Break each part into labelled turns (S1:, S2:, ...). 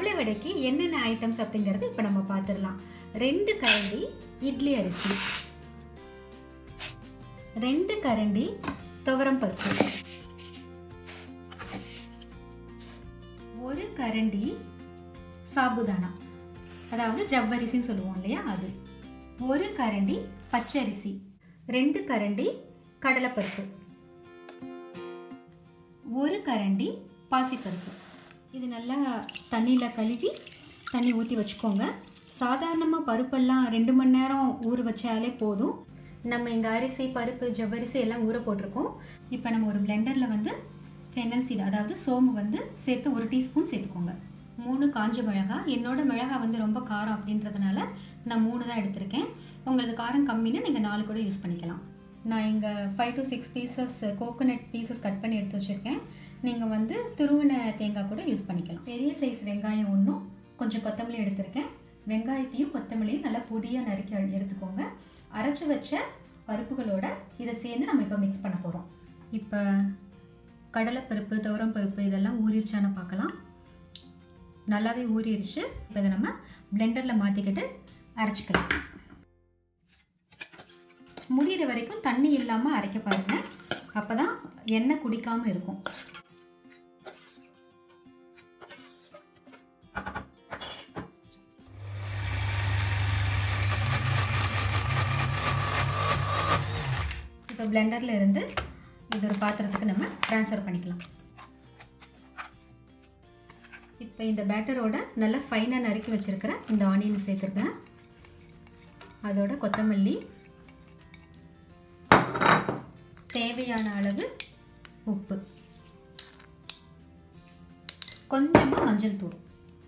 S1: கடலை வடைக்கு என்னென்ன ஐட்டம்ஸ் அப்படிங்கிறது இப்போ நம்ம பார்த்துடலாம் ரெண்டு கரண்டி இட்லி அரிசி ரெண்டு கரண்டி துவரம் பருப்பு ஒரு கரண்டி சாபுதானா அதாவது ஜவ்வரிசின்னு சொல்லுவோம் இல்லையா அது ஒரு கரண்டி பச்சரிசி ரெண்டு கரண்டி கடலைப்பருப்பு ஒரு கரண்டி பாசிப்பருப்பு இது நல்லா தண்ணியில் கழுவி தண்ணி ஊற்றி வச்சுக்கோங்க சாதாரணமாக பருப்பெல்லாம் ரெண்டு மணி நேரம் ஊற வச்சாலே போதும் நம்ம இங்கே அரிசி பருப்பு ஜவ்வரிசி எல்லாம் ஊற போட்டிருக்கோம் இப்போ நம்ம ஒரு பிளெண்டரில் வந்து ஃபெனல் சீடு அதாவது சோம்பு வந்து சேர்த்து ஒரு டீஸ்பூன் சேர்த்துக்கோங்க மூணு காஞ்ச மிளகாய் என்னோட மிளகாய் வந்து ரொம்ப காரம் அப்படின்றதுனால நான் மூணு தான் எடுத்திருக்கேன் உங்களுக்கு காரம் கம்மின்னா நீங்கள் நாலு கூட யூஸ் பண்ணிக்கலாம் நான் இங்கே five to six pieces coconut pieces cut பண்ணி எடுத்து வச்சுருக்கேன் நீங்கள் வந்து துருவின தேங்காய் கூட யூஸ் பண்ணிக்கலாம் பெரிய சைஸ் வெங்காயம் ஒன்றும் கொஞ்சம் கொத்தமல்லி எடுத்திருக்கேன் வெங்காயத்தையும் கொத்தமல்லியும் நல்லா பொடியாக நறுக்கி அழி- எடுத்துக்கோங்க அரைச்சி வச்ச பருப்புகளோட இதை சேர்ந்து நம்ம இப்போ மிக்ஸ் பண்ண போகிறோம் இப்போ கடலைப்பருப்பு துவரம் பருப்பு இதெல்லாம் ஊறிடுச்சான்னு பார்க்கலாம் நல்லாவே ஊறிடுச்சு இப்போ இதை நம்ம பிளெண்டரில் மாற்றிக்கிட்டு அரைச்சிக்கலாம் முடிகிற வரைக்கும் தண்ணி இல்லாமல் அரைக்க பாருங்க அப்போ தான் எண்ணெய் குடிக்காமல் இருக்கும் இப்போ பிளெண்டரில் இருந்து இது ஒரு பாத்திரத்துக்கு நம்ம ட்ரான்ஸ்ஃபர் பண்ணிக்கலாம் இப்போ இந்த பேட்டரோட நல்லா ஃபைனாக நறுக்கி வச்சுருக்கிற இந்த ஆனியன் சேர்த்துருக்கேன் அதோட கொத்தமல்லி தேவையான அளவு உப்பு கொஞ்சமாக மஞ்சள் தூள்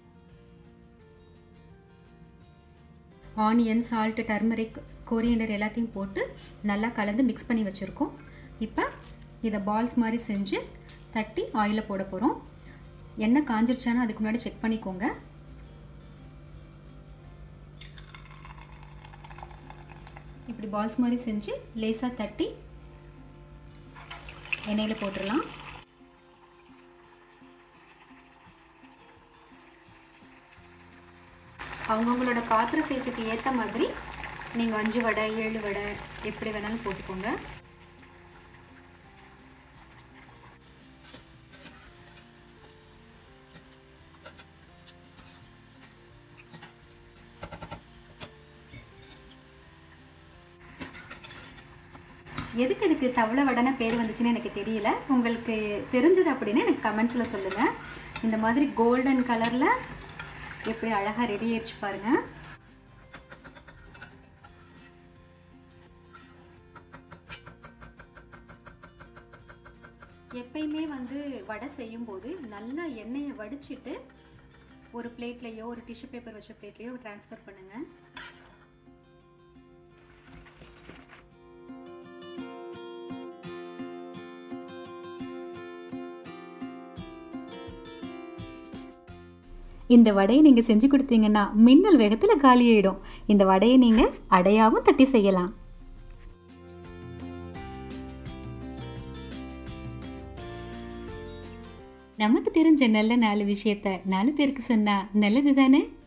S1: ஆனியன் சால்ட்டு டர்மரிக் கொரியண்டர் எல்லாத்தையும் போட்டு நல்லா கலந்து மிக்ஸ் பண்ணி வச்சுருக்கோம் இப்போ இதை பால்ஸ் மாதிரி செஞ்சு தட்டி ஆயிலில் போட போகிறோம் எண்ணெய் காஞ்சிருச்சான்னு அதுக்கு முன்னாடி செக் பண்ணிக்கோங்க இப்படி பால்ஸ் மாதிரி செஞ்சு லேசாக தட்டி எண்ணெயில் போட்டுடலாம் அவங்கவுங்களோட பாத்திர சைஸுக்கு ஏற்ற மாதிரி நீங்கள் அஞ்சு வடை ஏழு வடை எப்படி வேணாலும் போட்டுக்கோங்க எதுக்கு இதுக்கு தவளை வடைன்னு பேர் வந்துச்சுன்னு எனக்கு தெரியல உங்களுக்கு தெரிஞ்சது அப்படின்னா எனக்கு கமெண்ட்ஸில் சொல்லுங்கள் இந்த மாதிரி கோல்டன் கலரில் எப்படி அழகாக ரெடி ஆயிடுச்சு பாருங்கள் எப்பயுமே வந்து வடை செய்யும்போது நல்லா எண்ணெயை வடிச்சிட்டு ஒரு பிளேட்லேயோ ஒரு டிஷ்யூ பேப்பர் வச்ச பிளேட்லேயோ ட்ரான்ஸ்ஃபர் பண்ணுங்கள் இந்த வடையை நீங்கள் செஞ்சு கொடுத்தீங்கன்னா மின்னல் வேகத்தில் காலியாயிடும் இந்த வடையை நீங்கள் அடையாவும் தட்டி செய்யலாம் நமக்கு தெரிஞ்ச நல்ல நாலு விஷயத்த நாலு பேருக்கு சொன்னா நல்லது தானே